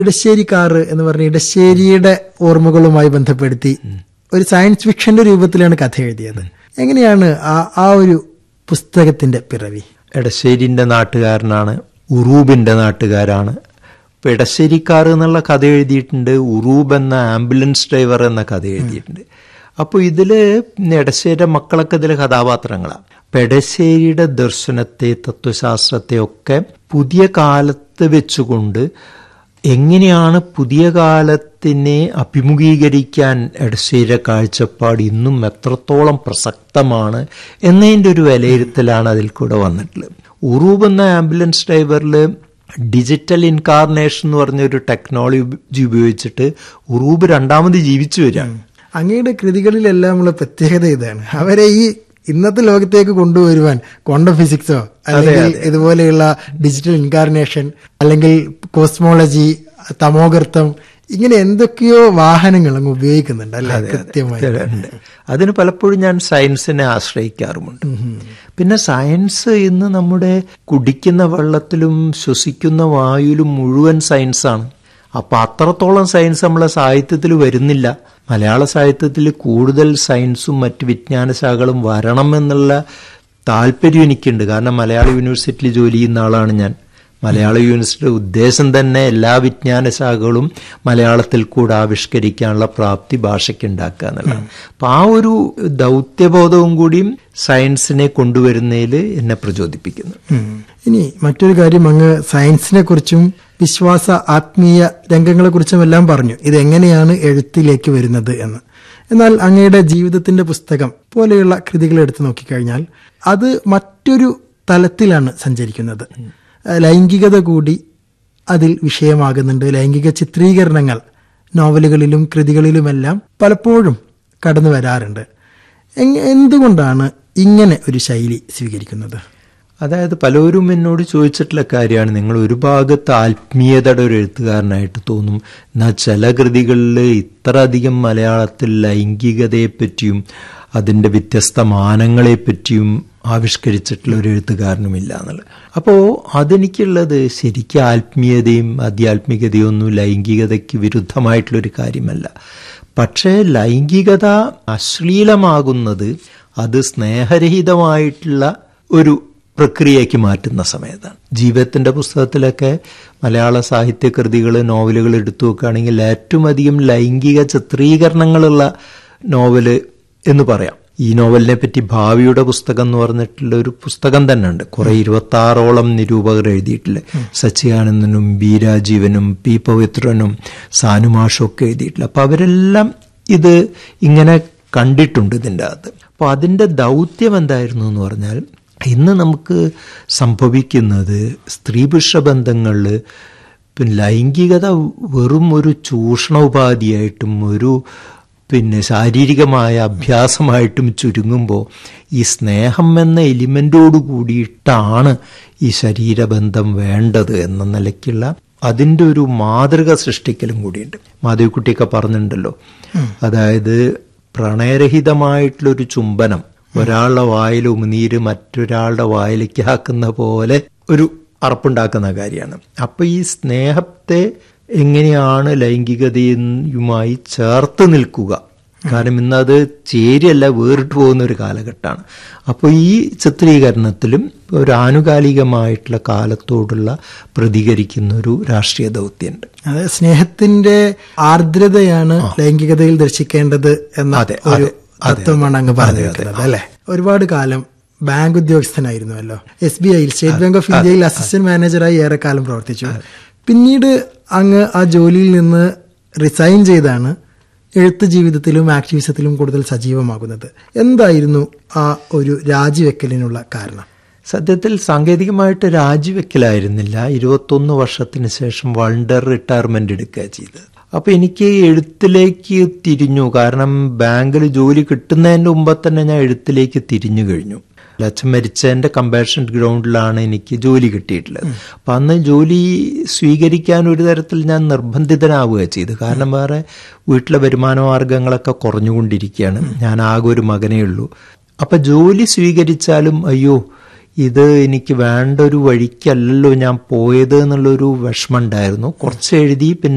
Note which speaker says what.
Speaker 1: ഇടശ്ശേരിക്കാറ് എന്ന് പറഞ്ഞ ഇടശ്ശേരിയുടെ ഓർമ്മകളുമായി ബന്ധപ്പെടുത്തി ഒരു സയൻസ് ഫിക്ഷന്റെ രൂപത്തിലാണ് കഥ എഴുതിയത് എങ്ങനെയാണ് ആ ആ ഒരു പുസ്തകത്തിന്റെ പിറവി
Speaker 2: എടശ്ശേരിന്റെ നാട്ടുകാരനാണ് ഉറൂബിന്റെ നാട്ടുകാരാണ് ഇപ്പൊ എടശ്ശേരിക്കാർ എന്നുള്ള കഥ എഴുതിയിട്ടുണ്ട് ഉറൂബ് എന്ന ആംബുലൻസ് ഡ്രൈവർ എന്ന കഥ എഴുതിയിട്ടുണ്ട് അപ്പോൾ ഇതില് എടശ്ശേരിയുടെ മക്കളൊക്കെ ഇതിലെ കഥാപാത്രങ്ങളാണ് അപ്പൊ എടശ്ശേരിയുടെ ദർശനത്തെ തത്വശാസ്ത്രത്തെ ഒക്കെ പുതിയ കാലത്ത് വെച്ചുകൊണ്ട് എങ്ങനെയാണ് പുതിയ കാലത്തിനെ അഭിമുഖീകരിക്കാൻ എടശ്ശേരിയുടെ കാഴ്ചപ്പാട് ഇന്നും എത്രത്തോളം പ്രസക്തമാണ് എന്നതിൻ്റെ ഒരു വിലയിരുത്തലാണ് അതിൽ കൂടെ വന്നിട്ടുള്ളത് ഉറൂബ് എന്ന ആംബുലൻസ് ഡ്രൈവറിൽ ഡിജിറ്റൽ ഇൻകാർണേഷൻ എന്ന് പറഞ്ഞ ഒരു ടെക്നോളജി ഉപയോഗിച്ചിട്ട് ഉറൂബ് രണ്ടാമത് ജീവിച്ചു വരികയാണ്
Speaker 1: അങ്ങയുടെ കൃതികളിലെല്ലാം ഉള്ള പ്രത്യേകത ഇതാണ് അവരെ ഈ ഇന്നത്തെ ലോകത്തേക്ക് കൊണ്ടുവരുവാൻ ക്വാണ്ടം ഫിസിക്സോ അല്ലെങ്കിൽ ഇതുപോലെയുള്ള ഡിജിറ്റൽ ഇൻകാർണേഷൻ അല്ലെങ്കിൽ കോസ്മോളജി തമോഗർത്തം ഇങ്ങനെ എന്തൊക്കെയോ വാഹനങ്ങൾ അങ്ങ് ഉപയോഗിക്കുന്നുണ്ട് അല്ലെ കൃത്യമായി
Speaker 2: ഉണ്ട് അതിന് പലപ്പോഴും ഞാൻ സയൻസിനെ ആശ്രയിക്കാറുമുണ്ട് പിന്നെ സയൻസ് ഇന്ന് നമ്മുടെ കുടിക്കുന്ന വെള്ളത്തിലും ശ്വസിക്കുന്ന വായുവിലും മുഴുവൻ സയൻസാണ് അപ്പൊ അത്രത്തോളം സയൻസ് നമ്മളെ സാഹിത്യത്തിൽ വരുന്നില്ല മലയാള സാഹിത്യത്തിൽ കൂടുതൽ സയൻസും മറ്റ് വിജ്ഞാന ശാഖകളും വരണം എന്നുള്ള താല്പര്യം എനിക്കുണ്ട് കാരണം മലയാള യൂണിവേഴ്സിറ്റിയിൽ ജോലി ചെയ്യുന്ന ആളാണ് ഞാൻ മലയാള യൂണിവേഴ്സിറ്റിയുടെ ഉദ്ദേശം തന്നെ എല്ലാ വിജ്ഞാന ശാഖകളും മലയാളത്തിൽ കൂടെ ആവിഷ്കരിക്കാനുള്ള പ്രാപ്തി ഭാഷയ്ക്ക് ഉണ്ടാക്കുക എന്നുള്ളതാണ് അപ്പൊ ആ ഒരു ദൗത്യബോധവും കൂടിയും സയൻസിനെ കൊണ്ടുവരുന്നതിൽ എന്നെ പ്രചോദിപ്പിക്കുന്നു
Speaker 1: ഉം. ഇനി മറ്റൊരു കാര്യം അങ്ങ് സയൻസിനെ കുറിച്ചും വിശ്വാസ ആത്മീയ രംഗങ്ങളെ കുറിച്ചും എല്ലാം പറഞ്ഞു ഇത് എങ്ങനെയാണ് എഴുത്തിലേക്ക് വരുന്നത് എന്ന് എന്നാൽ അങ്ങയുടെ ജീവിതത്തിന്റെ പുസ്തകം പോലെയുള്ള കൃതികൾ എടുത്തു നോക്കിക്കഴിഞ്ഞാൽ അത് മറ്റൊരു തലത്തിലാണ് സഞ്ചരിക്കുന്നത് ലൈംഗികത കൂടി അതിൽ വിഷയമാകുന്നുണ്ട് ലൈംഗിക ചിത്രീകരണങ്ങൾ നോവലുകളിലും കൃതികളിലുമെല്ലാം പലപ്പോഴും കടന്നു വരാറുണ്ട് എങ്- എന്തുകൊണ്ടാണ് ഇങ്ങനെ ഒരു ശൈലി സ്വീകരിക്കുന്നത്
Speaker 2: അതായത് പലരും എന്നോട് ചോദിച്ചിട്ടുള്ള കാര്യമാണ് നിങ്ങൾ ഒരു ഭാഗത്ത് ആത്മീയതയുടെ ഒരു എഴുത്തുകാരനായിട്ട് തോന്നും എന്നാൽ ചില കൃതികളിൽ ഇത്ര അധികം മലയാളത്തിൽ ലൈംഗികതയെ പറ്റിയും അതിൻ്റെ വ്യത്യസ്ത മാനങ്ങളെ പറ്റിയും ആവിഷ്കരിച്ചിട്ടുള്ള ഒരു എഴുത്തുകാരനുമില്ല എന്നുള്ളത് അപ്പോൾ അതെനിക്കുള്ളത് ശരിക്കും ആത്മീയതയും ആധ്യാത്മികതയും ഒന്നും ലൈംഗികതയ്ക്ക് വിരുദ്ധമായിട്ടുള്ളൊരു കാര്യമല്ല പക്ഷേ ലൈംഗികത അശ്ലീലമാകുന്നത് അത് സ്നേഹരഹിതമായിട്ടുള്ള ഒരു പ്രക്രിയയ്ക്ക് മാറ്റുന്ന സമയത്താണ് ജീവിതത്തിന്റെ പുസ്തകത്തിലൊക്കെ മലയാള സാഹിത്യ കൃതികൾ നോവലുകൾ എടുത്തു നോക്കുകയാണെങ്കിൽ ഏറ്റവും അധികം ലൈംഗിക ചിത്രീകരണങ്ങളുള്ള നോവല് എന്ന് പറയാം ഈ നോവലിനെ പറ്റി ഭാവിയുടെ പുസ്തകം എന്ന് പറഞ്ഞിട്ടുള്ള ഒരു പുസ്തകം തന്നെ ഉണ്ട് കുറെ ഇരുപത്തി ആറോളം നിരൂപകർ എഴുതിയിട്ടില്ല സച്ചിദാനന്ദനും ബി രാജീവനും പി പവിത്രനും സാനുമാഷും ഒക്കെ എഴുതിയിട്ടില്ല അപ്പൊ അവരെല്ലാം ഇത് ഇങ്ങനെ കണ്ടിട്ടുണ്ട് ഇതിൻ്റെ അകത്ത് അപ്പോൾ അതിൻ്റെ ദൗത്യം എന്തായിരുന്നു എന്ന് പറഞ്ഞാൽ ഇന്ന് നമുക്ക് സംഭവിക്കുന്നത് സ്ത്രീ പുരുഷ ബന്ധങ്ങളിൽ പിന്നെ ലൈംഗികത വെറും ഒരു ചൂഷണ ഉപാധിയായിട്ടും ഒരു പിന്നെ ശാരീരികമായ അഭ്യാസമായിട്ടും ചുരുങ്ങുമ്പോൾ ഈ സ്നേഹം എന്ന എലിമെന്റോട് കൂടിയിട്ടാണ് ഈ ശരീരബന്ധം വേണ്ടത് എന്ന നിലയ്ക്കുള്ള അതിൻ്റെ ഒരു മാതൃക സൃഷ്ടിക്കലും കൂടിയുണ്ട് മാധവിക്കുട്ടിയൊക്കെ പറഞ്ഞിട്ടുണ്ടല്ലോ അതായത് പ്രണയരഹിതമായിട്ടുള്ളൊരു ചുംബനം ഒരാളുടെ വായിൽ ഉമിനീര് മറ്റൊരാളുടെ വായിലേക്ക് ആക്കുന്ന പോലെ ഒരു അറപ്പുണ്ടാക്കുന്ന കാര്യമാണ് അപ്പൊ ഈ സ്നേഹത്തെ എങ്ങനെയാണ് ലൈംഗികതയുമായി ചേർത്ത് നിൽക്കുക കാരണം ഇന്നത് ചേരിയല്ല വേറിട്ട് പോകുന്ന ഒരു കാലഘട്ടമാണ് അപ്പോൾ ഈ ചിത്രീകരണത്തിലും ഒരു ആനുകാലികമായിട്ടുള്ള കാലത്തോടുള്ള പ്രതികരിക്കുന്ന ഒരു രാഷ്ട്രീയ ദൗത്യമുണ്ട്
Speaker 1: അത് സ്നേഹത്തിന്റെ ആർദ്രതയാണ് ലൈംഗികതയിൽ ദർശിക്കേണ്ടത് എന്ന
Speaker 2: അതെ,
Speaker 1: ഒരു
Speaker 2: അതെ, അതെ,
Speaker 1: തത്വമാണ് അങ്ങ് പറഞ്ഞു വെക്കുന്നത് അല്ലെ ഒരുപാട് കാലം ബാങ്ക് ഉദ്യോഗസ്ഥനായിരുന്നുവല്ലോ എസ് ബി ഐയിൽ സ്റ്റേറ്റ് ബാങ്ക് ഓഫ് ഇന്ത്യയിൽ അസിസ്റ്റന്റ് മാനേജറായി ഏറെക്കാലം പ്രവർത്തിച്ചു പിന്നീട് അങ്ങ് ആ ജോലിയിൽ നിന്ന് റിസൈൻ ചെയ്താണ് എഴുത്ത് ജീവിതത്തിലും ആക്ടിവിസത്തിലും കൂടുതൽ സജീവമാകുന്നത് എന്തായിരുന്നു ആ ഒരു രാജിവെക്കലിനുള്ള കാരണം
Speaker 2: സത്യത്തിൽ സാങ്കേതികമായിട്ട് രാജിവെക്കലായിരുന്നില്ല ഇരുപത്തൊന്ന് വർഷത്തിന് ശേഷം വണ്ടർ റിട്ടയർമെന്റ് എടുക്കുക ചെയ്തത് അപ്പൊ എനിക്ക് എഴുത്തിലേക്ക് തിരിഞ്ഞു കാരണം ബാങ്കിൽ ജോലി കിട്ടുന്നതിന് മുമ്പ് തന്നെ ഞാൻ എഴുത്തിലേക്ക് തിരിഞ്ഞു കഴിഞ്ഞു അച്ഛൻ മരിച്ചതിന്റെ കമ്പാഷൻ ഗ്രൗണ്ടിലാണ് എനിക്ക് ജോലി കിട്ടിയിട്ടുള്ളത് അപ്പൊ അന്ന് ജോലി സ്വീകരിക്കാൻ ഒരു തരത്തിൽ ഞാൻ നിർബന്ധിതനാവുക ചെയ്തു കാരണം വേറെ വീട്ടിലെ വരുമാന മാർഗങ്ങളൊക്കെ കുറഞ്ഞുകൊണ്ടിരിക്കുകയാണ് ഞാൻ ആകെ ഒരു മകനേ ഉള്ളൂ അപ്പൊ ജോലി സ്വീകരിച്ചാലും അയ്യോ ഇത് എനിക്ക് വേണ്ട ഒരു വഴിക്കല്ലല്ലോ ഞാൻ പോയത് എന്നുള്ളൊരു വിഷമം ഉണ്ടായിരുന്നു കുറച്ച് എഴുതി പിന്നെ